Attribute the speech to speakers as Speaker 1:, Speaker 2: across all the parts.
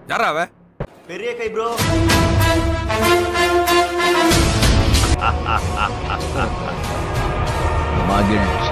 Speaker 1: யாரா அவ
Speaker 2: பெரிய கை ப்ரோ
Speaker 3: மகிழ்ச்சி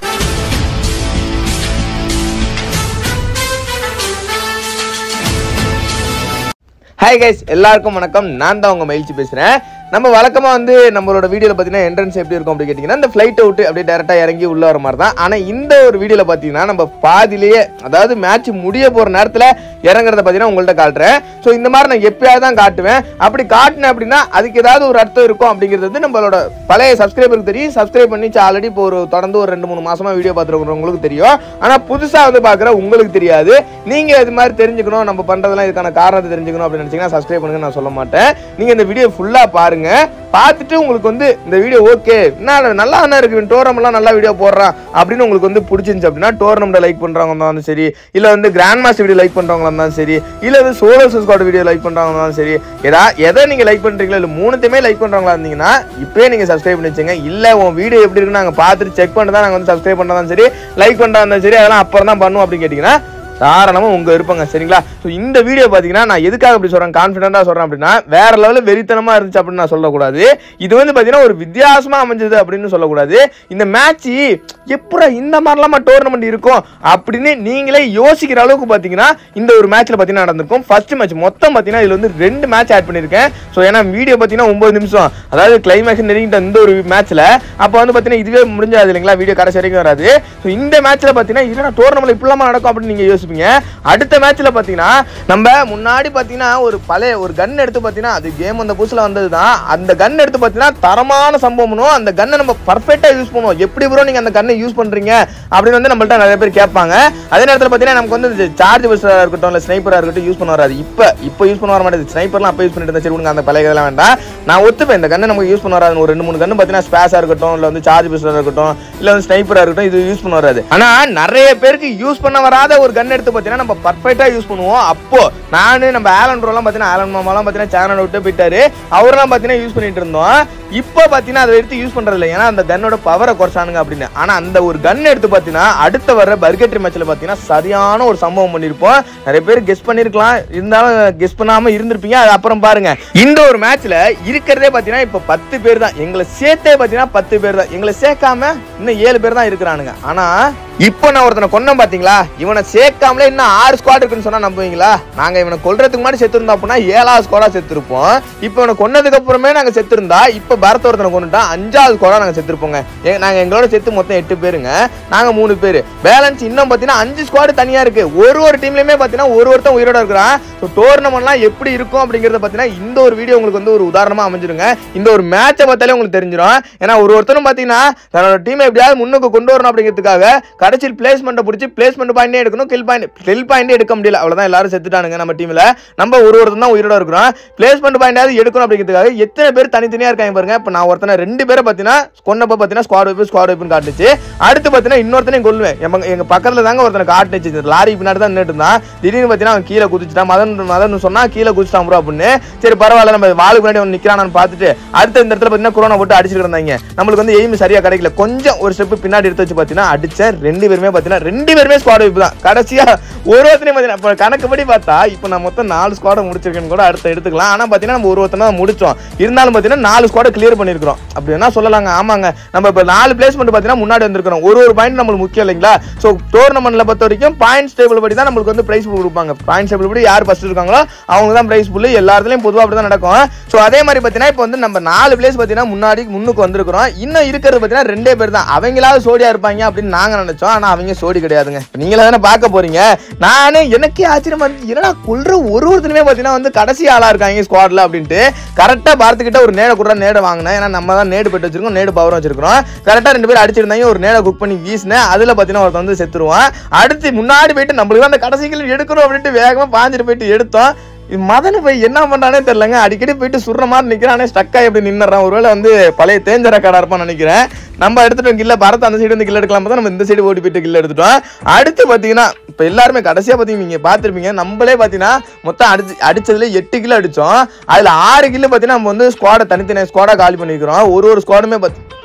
Speaker 4: ஹாய் கைஸ் எல்லாருக்கும் வணக்கம் நான் தான் உங்க மகிழ்ச்சி பேசுறேன் நம்ம வழக்கமா வந்து நம்மளோட வீடியோல பாத்தீங்கன்னா என்ட்ரன்ஸ் எப்படி இருக்கும் அப்படி கேட்டீங்கன்னா இந்த ஃபிளைட் அவுட் அப்படியே டேரக்டா இறங்கி உள்ள வர மாதிரி தான் ஆனா இந்த ஒரு வீடியோல பாத்தீங்கன்னா நம்ம பாதியிலேயே அதாவது மேட்ச் முடிய போற நேரத்துல இறங்குறத பாத்தீங்கன்னா உங்கள்ட்ட காட்டுறேன் ஸோ இந்த மாதிரி நான் எப்பயாவது தான் காட்டுவேன் அப்படி காட்டினேன் அப்படின்னா அதுக்கு ஏதாவது ஒரு அர்த்தம் இருக்கும் அப்படிங்கிறது வந்து நம்மளோட பழைய சப்ஸ்கிரைபருக்கு தெரியும் சப்ஸ்கிரைப் பண்ணி ஆல்ரெடி இப்போ ஒரு தொடர்ந்து ஒரு ரெண்டு மூணு மாசமா வீடியோ பார்த்துருக்கிறவங்களுக்கு தெரியும் ஆனா புதுசா வந்து பாக்குற உங்களுக்கு தெரியாது நீங்க இது மாதிரி தெரிஞ்சுக்கணும் நம்ம பண்றதெல்லாம் இதுக்கான காரணத்தை தெரிஞ்சுக்கணும் அப்படின்னு நினைச்சீங்கன்னா சப்ஸ்கிரைப் பண்ணுங்க நான் சொல்ல மாட்டேன் நீங்க இந்த வீடியோ ஃபுல்லா பாருங்க பார்த்துட்டு உங்களுக்கு வந்து இந்த வீடியோ ஓகே என்ன நல்லா என்ன இருக்கு டோர்னமெண்ட்லாம் நல்லா வீடியோ போடுறான் அப்படின்னு உங்களுக்கு வந்து பிடிச்சிருந்துச்சு அப்படின்னா டோர்னமெண்ட் லைக் பண்றவங்க இருந்தாலும் சரி இல்ல வந்து கிராண்ட் மாஸ்டர் வீடியோ லைக் பண்றவங்க இருந்தாலும் சரி இல்ல வந்து சோலோ ஸ்குவாட் வீடியோ லைக் பண்றவங்க இருந்தாலும் சரி ஏதா எதை நீங்க லைக் பண்றீங்களோ இல்ல மூணுத்தையுமே லைக் பண்றவங்களா இருந்தீங்கன்னா இப்பயே நீங்க சப்ஸ்கிரைப் பண்ணி வச்சுங்க இல்ல உன் வீடியோ எப்படி இருக்குன்னு நாங்க பார்த்துட்டு செக் பண்ணிட்டு தான் நாங்க வந்து சப்ஸ்கிரைப் பண்ணதான் சரி லைக் பண்றதா இருந்தாலும் சரி அதெல்லாம் அப்புறம் தான் பண்ணுவோம் அப்படின்னு கேட்டீங்கன்னா தாராளமாக உங்க இருப்பாங்க சரிங்களா ஸோ இந்த வீடியோ பார்த்தீங்கன்னா நான் எதுக்காக அப்படி சொல்றேன் கான்ஃபிடென்ட்டாக சொல்றேன் அப்படின்னா வேற லெவலில் வெறித்தனமா இருந்துச்சு அப்படின்னு நான் சொல்லக்கூடாது இது வந்து பார்த்தீங்கன்னா ஒரு வித்தியாசமா அமைஞ்சது அப்படின்னு சொல்லக்கூடாது இந்த மேட்ச் எப்படா இந்த மாதிரிலாமா டோர்னமெண்ட் இருக்கும் அப்படின்னு நீங்களே யோசிக்கிற அளவுக்கு பார்த்தீங்கன்னா இந்த ஒரு மேட்ச்ல பார்த்தீங்கன்னா நடந்திருக்கும் ஃபர்ஸ்ட் மேட்ச் மொத்தம் பார்த்தீங்கன்னா இதுல வந்து ரெண்டு மேட்ச் ஆட் பண்ணியிருக்கேன் ஸோ ஏன்னா வீடியோ பார்த்தீங்கன்னா ஒன்பது நிமிஷம் அதாவது கிளைமேக்ஸ் நெருங்கிட்ட இந்த ஒரு மேட்ச்ல அப்போ வந்து பார்த்தீங்கன்னா இதுவே முடிஞ்சாது இல்லைங்களா வீடியோ கடைசி வரைக்கும் வராது ஸோ இந்த மேட்ச்ல பார்த்தீங்கன்னா இல்லைனா டோர்னமெண்ட் இப்படிலாமா நடக்கும் அப்படின்னு நீங்க யோசிப்பீங்க அடுத்த மேட்ச்ல பார்த்தீங்கன்னா நம்ம முன்னாடி பார்த்தீங்கன்னா ஒரு பழைய ஒரு கன் எடுத்து பார்த்தீங்கன்னா அது கேம் அந்த புதுசுல வந்தது தான் அந்த கன் எடுத்து பார்த்தீங்கன்னா தரமான சம்பவம் அந்த கன்னை நம்ம பர்ஃபெக்டா யூஸ் பண்ணுவோம் எப்படி ப்ரோ நீங்க அந்த கன்னை யூஸ் பண்றீங்க அப்படின்னு வந்து நம்மள்ட்ட நிறைய பேர் கேட்பாங்க அதே நேரத்தில் பார்த்தீங்கன்னா நமக்கு வந்து சார்ஜ் பஸ்ஸாக இருக்கட்டும் இல்லை ஸ்னைப்பராக இருக்கட்டும் யூஸ் பண்ண வராது இப்போ இப்போ யூஸ் பண்ண வர மாட்டேது ஸ்னைப்பர்லாம் அப்போ யூஸ் பண்ணிட்டு இருந்தா சரி விடுங்க அந்த பழைய இதெல்லாம் வேண்டாம் நான் ஒத்துப்பேன் இந்த கண்ணை நமக்கு யூஸ் பண்ண வராது ஒரு ரெண்டு மூணு கன்று பார்த்தீங்கன்னா ஸ்பேஸாக இருக்கட்டும் இல்லை வந்து சார்ஜ் பஸ்ஸாக இருக்கட்டும் இல்லை வந்து ஸ்னைப்பராக இருக்கட்டும் இது யூஸ் பண்ண வராது ஆனால் நிறைய பேருக்கு யூஸ் பண்ண வராத ஒரு கன் எடுத்து பார்த்தீங்கன்னா நம்ம பர்ஃபெக்டாக யூஸ் பண்ணுவோம் அப்போ நான் நம்ம ஆலன் ப்ரோலாம் பார்த்தீங்கன்னா ஆலன் மாமாலாம் பார்த்தீங்கன்னா சேனல் விட்டு போயிட்டாரு அவரெல்லாம் பார்த்தீங்கன்னா யூஸ் பண்ணிட்டு இருந்தோம் இப்போ பார்த்தீங்கன்னா அதை எடுத்து யூஸ் பண்றது இல்லை ஏன்னா அந்த கன்னோட பவரை குறைச்சானுங்க அப்படின்னு ஆனா அந்த ஒரு கன் எடுத்து பார்த்தீங்கன்னா அடுத்த வர பர்கெட்ரி மேட்ச்ல பார்த்தீங்கன்னா சரியான ஒரு சம்பவம் பண்ணியிருப்போம் நிறைய பேர் கெஸ் பண்ணிருக்கலாம் இருந்தாலும் கெஸ் பண்ணாம இருந்திருப்பீங்க அது அப்புறம் பாருங்க இந்த ஒரு மேட்ச்ல இருக்கிறதே பார்த்தீங்கன்னா இப்போ பத்து பேர் தான் எங்களை சேர்த்தே பார்த்தீங்கன்னா பத்து பேர் தான் எங்களை சேர்க்காம இன்னும் ஏழு பேர் தான் இருக்கிறானுங்க ஆனா இப்போ நான் ஒருத்தனை கொன்னேன் பாத்தீங்களா இவனை சேர்க்காமலே இன்னும் ஆறு ஸ்குவாட் இருக்குன்னு சொன்னா நம்புவீங்களா நாங்க இவனை கொல்றதுக்கு முன்னாடி செத்துருந்தோம் அப்படின்னா ஏழாவது ஸ்குவாடா செத்துருப்போம் இப்போ இவனை கொன்னதுக்கு அப்புறமே நாங்க செத்துருந்தா இப்போ பரத் ஒருத்தனை கொண்டுட்டா அஞ்சாவது ஸ்குவாடா நாங்க செத்துருப்போங்க ஏ- நாங்க எங்களோட செத்து மொத்தம் எட்டு பேருங்க நாங்க மூணு பேர் பேலன்ஸ் இன்னும் பாத்தீங்கன்னா அஞ்சு ஸ்குவாடு தனியா இருக்கு ஒரு ஒரு டீம்லயுமே பாத்தீங்கன்னா ஒரு ஒருத்தன் உயிரோட இருக்கிறான் ஸோ டோர்னமெண்ட்லாம் எப்படி இருக்கும் அப்படிங்கறத பாத்தீங்கன்னா இந்த ஒரு வீடியோ உங்களுக்கு வந்து ஒரு உதாரணமா அமைஞ்சிருங்க இந்த ஒரு மேட்சை பார்த்தாலே உங்களுக்கு தெரிஞ்சிடும் ஏன்னா ஒரு ஒருத்தரும் பாத்தீங்கன்னா தன்னோட டீமை எப்படியாவது முன்னுக்கு கொண்டு வரணும் அப்படிங்கிறதுக்காக கடைசியில் பிளேஸ்மெண்ட்டை பிடிச்சி பிளேஸ்மெண்ட் பாயிண்டே எடுக்கணும் கில் பாயிண்ட் கில் பாயிண்டே எடுக்க முடியல அவ்வளவுதான் எல்லாரும் செத்துட்டானுங்க நம்ம டீம்ல நம்ம ஒரு ஒருத்தர் தான் உயிரோட இருக்கிறோம் பிளேஸ்மெண்ட் பாயிண்டாவது எடுக்கணும் அப்படிங்கிறதுக்காக எத்தனை பேர் தனித்தனியா இருக்காங்க பாருங்க இப்போ நான் ஒருத்தனை ரெண்டு பேரை பார்த்தீங்கன்னா கொன்னப்ப பார்த்தீங்கன்னா ஸ்குவாட் வைப்பு ஸ்குவாட் வைப்புன்னு காட்டுச்சு அடுத்து பார்த்தீங்கன்னா இன்னொருத்தனையும் கொல்லுவேன் எங்க எங்க பக்கத்துல தாங்க ஒருத்தனை காட்டுச்சு இந்த லாரி பின்னாடி தான் நின்றுட்டு இருந்தான் திடீர்னு பார்த்தீங்கன்னா அவன் கீழே குதிச்சுட்டான் மதன் மதன் சொன்னா கீழே குதிச்சிட்டான் ப்ரோ அப்படின்னு சரி பரவாயில்ல நம்ம வாளுக்கு முன்னாடி அவன் நிக்கிறானான்னு பார்த்துட்டு அடுத்த இந்த இடத்துல பார்த்தீங்கன்னா கொரோனா போட்டு அடிச்சுட்டு இருந்தாங்க நம்மளுக்கு வந்து எய்ம் சரியா கிடைக்கல கொஞ்சம் ஒரு ஸ்டெப் பின்னாடி எடுத்து வச்சு பார்த்தீங்கன்னா அடிச்ச ரெண்டு பேருமே பார்த்தீங்கன்னா ரெண்டு பேருமே ஸ்குவாட் வைப்பு தான் கடைசியா ஒரு ஒருத்தனையும் பார்த்தீங்கன்னா இப்போ கணக்குப்படி பார்த்தா இப்போ நான் மொத்தம் நாலு ஸ்குவாடை முடிச்சிருக்கேன்னு கூட அடுத்து எடுத்துக்கலாம் ஆனால் பார்த்தீங்கன்னா நம்ம ஒரு ஒருத்தனை தான் முடிச்சோம் இருந்தாலும் பார்த்தீங்கன்னா நாலு ஸ்குவாடை கிளியர் பண்ணியிருக்கிறோம் அப்படி என்ன சொல்லலாங்க ஆமாங்க நம்ம இப்போ நாலு பிளேஸ்மெண்ட் பார்த்தீங்கன்னா முன்னாடி வந்திருக்கிறோம் ஒரு ஒரு பாயிண்ட் நம்மளுக்கு முக்கியம் இல்லைங்களா ஸோ டோர்னமெண்ட்ல பொறுத்த வரைக்கும் பாயிண்ட்ஸ் டேபிள் படி தான் நம்மளுக்கு வந்து பிரைஸ் கொடுப்பாங்க பாயிண்ட்ஸ் டேபிள் படி யார் ஃபர்ஸ்ட் இருக்காங்களோ அவங்க தான் பிரைஸ் புல்லு எல்லா இடத்துலையும் பொதுவாக அப்படி தான் நடக்கும் ஸோ அதே மாதிரி பார்த்தீங்கன்னா இப்போ வந்து நம்ம நாலு பிளேஸ் பார்த்தீங்கன்னா முன்னாடி முன்னுக்கு வந்திருக்கிறோம் இன்னும் இருக்கிறது பார்த்தீங்கன்னா ரெண்டே பேர் தான் அவங்களாவது சோடியா இருப்பாங்க அப்படின்னு நாங்க நினைச்சோம் ஆனா அவங்க சோடி கிடையாதுங்க இப்ப நீங்களே தானே பார்க்க போறீங்க நானே எனக்கே ஆச்சரியமா இருந்துச்சு என்னடா கொல்ற ஒரு ஒருத்தருமே பார்த்தீங்கன்னா வந்து கடைசி ஆளா இருக்காங்க ஸ்குவாட்ல அப்படின்ட்டு கரெக்டா பார்த்துக்கிட்ட ஒரு நேட கூட நேட வாங்கினேன் ஏன்னா நம்ம தான் நேடு பெட்டு வச்சிருக்கோம் நேடு பவர் வச்சிருக்கோம் கரெக்டா ரெண்டு பேர் அடிச்சிருந்தாங்க ஒரு நேட குக் பண்ணி வீசினேன் அதுல பார்த்தீங்கன்னா ஒருத்தன் வந்து செத்துருவான் அடுத்து முன்னாடி போயிட்டு நம்மளுக்கு தான் அந்த கடைசிகள் எடுக்கணும் அப்படின்ட்டு வேகமா பாஞ்சிட்டு போயிட்டு எடுத்தோம் இது மதனு போய் என்ன பண்றானே தெரியலங்க அடிக்கடி போயிட்டு சுடுற மாதிரி நிக்கிறானே ஸ்டக்காக எப்படி நின்னுறான் ஒருவேளை வந்து பழைய தேஞ்சர கடை இருப்பான்னு நினைக்கிறேன் நம்ம எடுத்துட்டோம் கில்ல பரத் அந்த சைடு வந்து கில்ல எடுக்கலாம் பார்த்தா நம்ம இந்த சைடு ஓடி போயிட்டு கில்ல எடுத்துட்டோம் அடுத்து பாத்தீங்கன்னா இப்போ எல்லாருமே கடைசியா பாத்தீங்க நீங்க பார்த்திருப்பீங்க நம்மளே பாத்தீங்கன்னா மொத்தம் அடிச்சு அடிச்சதுல எட்டு கிலோ அடிச்சோம் அதுல ஆறு கிலோ பாத்தீங்கன்னா நம்ம வந்து ஸ்குவாடை தனித்தனி ஸ்குவாடா காலி பண்ணிக்கிறோம் ஒரு ஒரு ஸ்குவாடுமே பாத்தி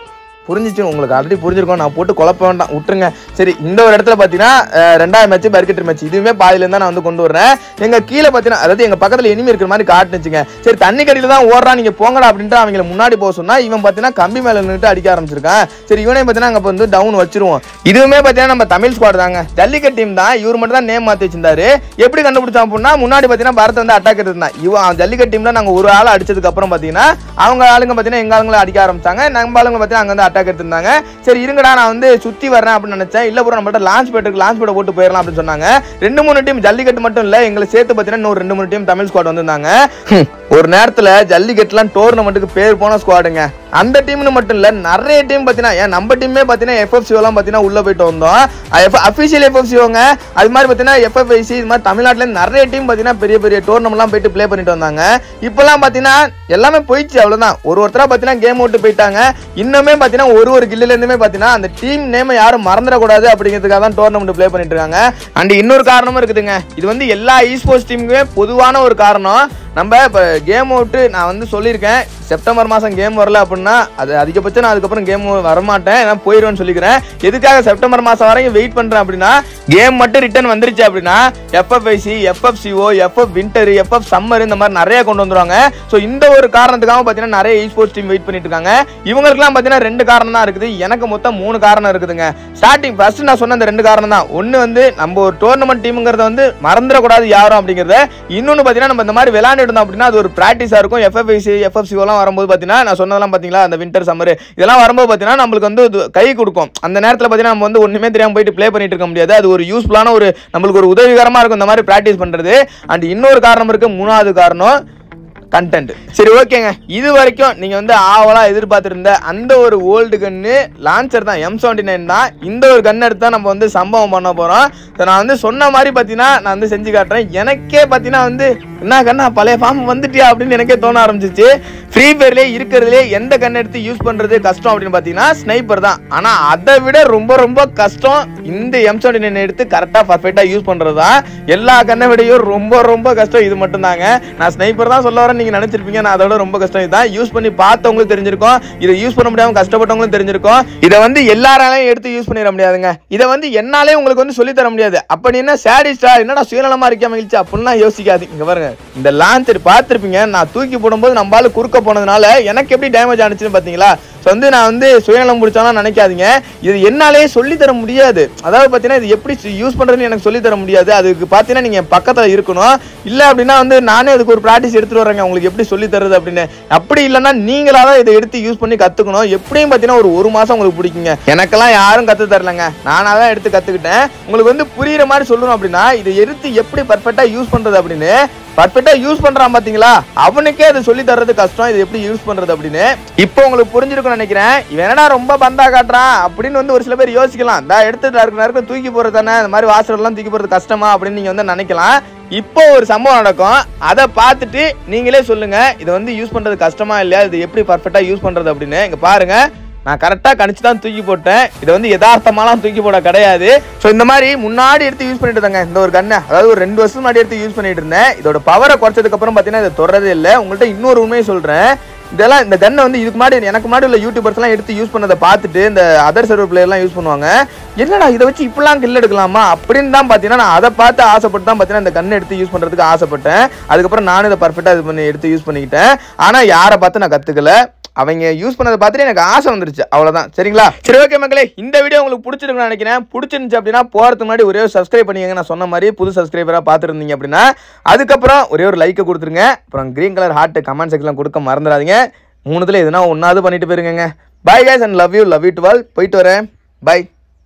Speaker 4: புரிஞ்சிச்சு உங்களுக்கு ஆல்ரெடி புரிஞ்சிருக்கும் நான் போட்டு குழப்ப வேண்டாம் விட்டுருங்க சரி இந்த ஒரு இடத்துல பார்த்தீங்கன்னா அஹ், ரெண்டாவது மேட்ச் பர்கெட்டர் மேட்ச் இதுவுமே பாதியில தான் நான் வந்து கொண்டு வரேன் எங்க கீழே பார்த்தீங்கன்னா அதாவது எங்க பக்கத்துல இனிமே இருக்கிற மாதிரி காட்டுச்சுங்க சரி தண்ணி கடியில தான் ஓடுறான் நீங்க போங்கடா அப்படின்ட்டு அவங்கள முன்னாடி போக சொன்னா இவன் பார்த்தீங்கன்னா கம்பி மேல நின்னுட்டு அடிக்க ஆரம்பிச்சிருக்கான் சரி இவனே பார்த்தீங்கன்னா அங்க வந்து டவுன் வச்சிருவோம் இதுவுமே பார்த்தீங்கன்னா நம்ம தமிழ் ஸ்குவாட் தாங்க ஜல்லிக்கட்டு டீம் தான் இவர் மட்டும் தான் நேம் மாத்தி வச்சிருந்தாரு எப்படி கண்டுபிடிச்சான் அப்படின்னா முன்னாடி பார்த்தீங்கன்னா பரத் வந்து அட்டாக் இருந்தான் இவன் ஜல்லிக்கட்டு டீம்ல நாங்க ஒரு ஆள் அடிச்சதுக்கு அப்புறம் பார்த்தீங்கன்னா அவங்க ஆளுங்க பார்த்தீங்கன்னா எங்க ஆளுங்களை அடிக்க ஆரம்பிச்சாங்க நம்ம ஆளுங்க பார்த்தீங்கன்னா அங்க வந்து அட்டாக் எடுத்திருந்தாங்க சரி இருங்கடா நான் வந்து சுத்தி வரேன் அப்படின்னு நினைச்சேன் இல்ல ப்ரோ நம்மள்ட்ட லான்ச் பேட்டுக்கு லான்ச் பேட்டை போட்டு போயிடலாம் அப்படின்னு சொன்னாங்க ரெண்டு மூணு டீம் ஜல்லிக்கட்டு மட்டும் இல்ல எங்களை சேர்த்து பார்த்தீங்கன்னா இன்னொரு ரெண்டு மூணு டீம் தமிழ் ஸ்குவாட் வந்திருந்தாங்க ஹம், ஒரு நேரத்துல ஜல்லிக்கட்டுலாம் டோர்னமெண்ட்டுக்கு பேர் போன ஸ்குவாடுங்க அந்த டீம்னு மட்டும் இல்ல நிறைய டீம் பார்த்தீங்கன்னா ஏன் நம்ம டீமே பார்த்தீங்கன்னா எஃப்எஃப்சிஓலாம் பார்த்தீங்கன்னா உள்ள போயிட்டு வந்தோம் அஃபிஷியல் எஃப்எஃப்சிஓங்க அது மாதிரி பார்த்தீங்கன்னா எஃப்எஃப்ஐசி இது மாதிரி தமிழ்நாட்டுல நிறைய டீம் பார்த்தீங்கன்னா பெரிய பெரிய டோர்னமெண்ட்லாம் போயிட்டு ப்ளே பண்ணிட்டு வந்தாங்க இப்போலாம் பார்த்தீங்கன்னா எல்லாமே போயிடுச்சு அவ்வளவுதான் ஒரு ஒருத்தரா பார்த்தீங்கன்னா கேம் விட்டு போயிட்டாங்க இன்னுமே பார்த்தீங்கன்னா ஒரு ஒரு கில்லுல இருந்துமே பார்த்தீங்கன்னா அந்த டீம் நேமை யாரும் மறந்துடக்கூடாது அப்படிங்கிறதுக்காக தான் டோர்னமெண்ட் ப்ளே பண்ணிட்டு இருக்காங்க அண்ட் இன்னொரு காரணமும் இருக்குதுங்க இது வந்து எல்லா இஸ்போர்ட்ஸ் டீமுக்குமே பொதுவான ஒரு காரணம் நம்ம இப்போ கேம் அவுட்டு நான் வந்து சொல்லியிருக்கேன் செப்டம்பர் மாதம் கேம் வரல அப்படின்னா அது அதிகபட்சம் நான் அதுக்கப்புறம் கேம் வரமாட்டேன் நான் போயிடுவேன்னு சொல்லிக்கிறேன் எதுக்காக செப்டம்பர் மாதம் வரைக்கும் வெயிட் பண்ணுறேன் அப்படின்னா கேம் மட்டும் ரிட்டர்ன் வந்துருச்சு அப்படின்னா FFIC FFCO FF winter FF summer இந்த மாதிரி நிறைய கொண்டு வந்துருவாங்க ஸோ இந்த ஒரு காரணத்துக்காக பார்த்தீங்கன்னா நிறைய ஸ்போர்ட்ஸ் டீம் வெயிட் பண்ணிட்டு இருக்காங்க இவங்களுக்குலாம் பார்த்தீங்கன்னா ரெண்டு காரணம் தான் இருக்குது எனக்கு மொத்தம் மூணு காரணம் இருக்குதுங்க ஸ்டார்டிங் ஃபர்ஸ்ட் நான் சொன்ன அந்த ரெண்டு காரணம் தான் ஒன்று வந்து நம்ம ஒரு டோர்னமெண்ட் டீமுங்கிறத வந்து மறந்துடக்கூடாது யாரும் அப்படிங்கிறத இன்னொன்று பார்த்தீங்கன்னா நம்ம இந்த மாதிரி விளையாண்டு இருந்தோம் அப்படின்னா அது ஒரு ப்ராக்டிஸாக இருக்கும் எஃப்எஃப்ஐசி எஃப்எஃப்சிஓலாம் வரும்போது பார்த்தீங்கன்னா நான் சொன்னதெல்லாம் பார்த்தீங்களா அந்த வின்டர் சம்மர் இதெல்லாம் வரும்போது பார்த்தீங்கன்னா நம்மளுக்கு வந்து இது கை கொடுக்கும் அந்த நேரத்தில் பார்த்தீங்கன்னா நம்ம வந்து ஒன்றுமே தெரியாமல் போயிட்டு ப்ளே பண்ணிட்டு இருக்க முடியாது அது ஒரு யூஸ்ஃபுல்லான ஒரு நம்மளுக்கு ஒரு உதவிகரமாக இருக்கும் இந்த மாதிரி ப்ராக்டிஸ் பண்ணுறது அண்ட் இன்னொரு காரணம் இருக்கு மூணாவது காரணம் கண்டென்ட் சரி ஓகேங்க இது வரைக்கும் நீங்க வந்து ஆவலா எதிர்பார்த்திருந்த அந்த ஒரு ஓல்டு கன்னு லான்ச்சர் தான் எம் செவன்டி நைன் தான் இந்த ஒரு கன் எடுத்து தான் நம்ம வந்து சம்பவம் பண்ண போறோம் So, நான் வந்து சொன்ன மாதிரி பார்த்தீங்கன்னா நான் வந்து செஞ்சு காட்டுறேன் எனக்கே பார்த்தீங்கன்னா வந்து என்ன கண்ணா பழைய ஃபார்ம் வந்துட்டியா அப்படின்னு எனக்கே தோண ஆரம்பிச்சிச்சு ஃப்ரீ ஃபயர்லேயே இருக்கிறதுலே எந்த கன் எடுத்து யூஸ் பண்றது கஷ்டம் அப்படின்னு பார்த்தீங்கன்னா ஸ்னைப்பர் தான் ஆனா அதை விட ரொம்ப ரொம்ப கஷ்டம் இந்த எம் செவன்டி நைன் எடுத்து கரெக்டாக பர்ஃபெக்டாக யூஸ் பண்றது தான் எல்லா கண்ணை விடையும் ரொம்ப ரொம்ப கஷ்டம் இது மட்டும் தாங்க நான் ஸ்னைப்பர் தான் சொல்ல வரேன் நீங்க நினைச்சிருப்பீங்க நான் அதோட ரொம்ப கஷ்டம் இதுதான் யூஸ் பண்ணி பார்த்தவங்களுக்கு தெரிஞ்சிருக்கும் இதை யூஸ் பண்ண முடியாம கஷ்டப்பட்டவங்களும் தெரிஞ்சிருக்கும் இதை வந்து எல்லாராலையும் எடுத்து யூஸ் பண்ணிட முடியாதுங்க இதை வந்து என்னாலே உங்களுக்கு வந்து சொல்லி தர முடியாது அப்ப நீ என்ன சேடிஸ்டா என்னடா சுயநலமா இருக்கியா மகிழ்ச்சி அப்படிலாம் யோசிக்காது இங்க பாருங்க இந்த லான்ச்சர் பார்த்திருப்பீங்க நான் தூக்கி போடும்போது நம்மளால குறுக்க போனதுனால எனக்கு எப்படி டேமேஜ் ஆனிச்சுன்னு பாத்தீங்களா ஸோ வந்து நான் வந்து சுயநலம் முடிச்சாலும் நினைக்காதீங்க இது என்னாலேயே சொல்லி தர முடியாது அதாவது பார்த்தீங்கன்னா இது எப்படி யூஸ் பண்ணுறதுன்னு எனக்கு சொல்லி தர முடியாது அதுக்கு பார்த்தீங்கன்னா நீங்கள் பக்கத்தில் இருக்கணும் இல்லை அப்படின்னா வந்து நானே அதுக்கு ஒரு ப்ராக்டிஸ் எடுத்துகிட்டு வரேங்க உங்களுக்கு எப்படி சொல்லி தருது அப்படின்னு அப்படி இல்லைன்னா நீங்களாக தான் இதை எடுத்து யூஸ் பண்ணி கற்றுக்கணும் எப்படியும் பார்த்தீங்கன்னா ஒரு ஒரு மாதம் உங்களுக்கு பிடிக்குங்க எனக்கெல்லாம் யாரும் கற்று தரலங்க நானாக தான் எடுத்து கற்றுக்கிட்டேன் உங்களுக்கு வந்து புரியுற மாதிரி சொல்லணும் அப்படின்னா இதை எடுத்து எப்படி பர்ஃபெக்டாக யூஸ் பண்ணுறது அப்படின்னு பர்ஃபெக்டா யூஸ் பண்றான் பாத்தீங்களா அவனுக்கே அது சொல்லி தர்றது கஷ்டம் இது எப்படி யூஸ் பண்றது அப்படின்னு இப்போ உங்களுக்கு புரிஞ்சிருக்கும்னு நினைக்கிறேன் இவன் என்னடா ரொம்ப பந்தா காட்டுறான் அப்படின்னு வந்து ஒரு சில பேர் யோசிக்கலாம் இந்த எடுத்துட்டு இருக்கு நேரத்துக்கு தூக்கி போறது தானே இந்த மாதிரி வாசல் எல்லாம் தூக்கி போறது கஷ்டமா அப்படின்னு நீங்க வந்து நினைக்கலாம் இப்போ ஒரு சம்பவம் நடக்கும் அதை பார்த்துட்டு நீங்களே சொல்லுங்க இதை வந்து யூஸ் பண்றது கஷ்டமா இல்லையா இது எப்படி பர்ஃபெக்டா யூஸ் பண்றது அப்படின்னு இங்க பாருங்க நான் கரெக்டாக கணிச்சு தான் தூக்கி போட்டேன் இதை வந்து யதார்த்தமாலாம் தூக்கி போட கிடையாது ஸோ இந்த மாதிரி முன்னாடி எடுத்து யூஸ் பண்ணிட்டு இருந்தாங்க இந்த ஒரு கண்ணை அதாவது ஒரு ரெண்டு வருஷம் முன்னாடி எடுத்து யூஸ் பண்ணிட்டு இருந்தேன் இதோட பவரை குறைச்சதுக்கு அப்புறம் பார்த்தீங்கன்னா இதை தொடரதே இல்லை உங்கள்கிட்ட இன்னொரு உண்மையை சொல்கிறேன் இதெல்லாம் இந்த கன்னை வந்து இதுக்கு முன்னாடி எனக்கு முன்னாடி உள்ள யூடியூபர்ஸ்லாம் எடுத்து யூஸ் பண்ணதை பார்த்துட்டு இந்த அதர் சர்வர் பிளேயர்லாம் யூஸ் பண்ணுவாங்க என்னடா இதை வச்சு இப்படிலாம் கில் எடுக்கலாமா அப்படின்னு தான் பார்த்தீங்கன்னா நான் அதை பார்த்து ஆசைப்பட்டு தான் பார்த்தீங்கன்னா இந்த கண்ணை எடுத்து யூஸ் பண்ணுறதுக்கு ஆசைப்பட்டேன் அதுக்கப்புறம் நானும் இதை பர்ஃபெக்டாக இது பண்ணி எடுத்து யூஸ் பண்ணிக்கிட்டேன் ஆனால் யாரை பார்த்து நான் கற்றுக்கல அவங்க யூஸ் பண்ணதை பார்த்துட்டு எனக்கு ஆசை வந்துருச்சு அவ்வளவுதான் சரிங்களா சரி ஓகே மக்களே இந்த வீடியோ உங்களுக்கு பிடிச்சிருக்குன்னு நினைக்கிறேன் பிடிச்சிருந்துச்சு அப்படின்னா போறதுக்கு முன்னாடி ஒரே ஒரு சப்ஸ்கிரைப் பண்ணிக்கங்க நான் சொன்ன மாதிரி புது சப்ஸ்கிரைபரா பார்த்துருந்தீங்க அப்படின்னா அதுக்கப்புறம் ஒரே ஒரு லைக்கை கொடுத்துருங்க அப்புறம் green colour heart comment section கொடுக்க மறந்துடாதீங்க மூணுத்துல எதுனா ஒன்னாவது பண்ணிட்டு போயிருங்க bye guys and love you love you twelve போயிட்டு வரேன் பை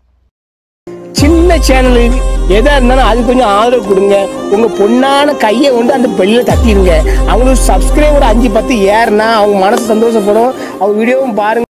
Speaker 1: சின்ன சேனலு எதா இருந்தாலும் அது கொஞ்சம் ஆதரவு கொடுங்க உங்க பொண்ணான கையை கொண்டு அந்த பெல்லில் தட்டிடுங்க அவங்களுக்கு சப்ஸ்கிரைபர் அஞ்சு பத்து ஏறுனா அவங்க மனசு சந்தோஷப்படும் அவங்க வீடியோவும் பாருங்க